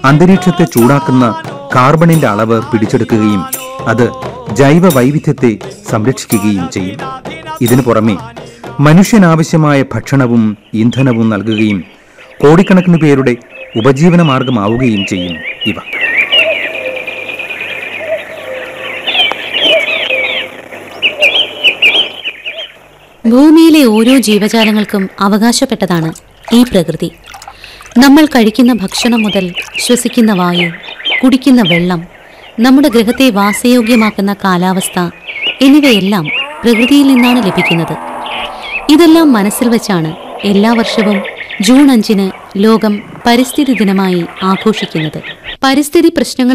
അന്തരീക്ഷത്തെ ചൂടാക്കുന്ന കാർബണിന്റെ അളവ് പിടിച്ചെടുക്കുകയും അത് ജൈവ വൈവിധ്യത്തെ സംരക്ഷിക്കുകയും ചെയ്യും ഇതിനു പുറമെ മനുഷ്യനാവശ്യമായ ഭക്ഷണവും ഇന്ധനവും നൽകുകയും കോടിക്കണക്കിന് പേരുടെ ഉപജീവന മാർഗമാവുകയും ചെയ്യും ഇവ ഭൂമിയിലെ ഓരോ ജീവജാലങ്ങൾക്കും അവകാശപ്പെട്ടതാണ് ഈ പ്രകൃതി നമ്മൾ കഴിക്കുന്ന ഭക്ഷണം മുതൽ ശ്വസിക്കുന്ന വായു കുടിക്കുന്ന വെള്ളം നമ്മുടെ ഗ്രഹത്തെ വാസയോഗ്യമാക്കുന്ന കാലാവസ്ഥ എന്നിവയെല്ലാം പ്രകൃതിയിൽ നിന്നാണ് ലഭിക്കുന്നത് ഇതെല്ലാം മനസ്സിൽ വെച്ചാണ് എല്ലാ വർഷവും ജൂൺ അഞ്ചിന് ലോകം പരിസ്ഥിതി ദിനമായി ആഘോഷിക്കുന്നത് പരിസ്ഥിതി പ്രശ്നങ്ങൾ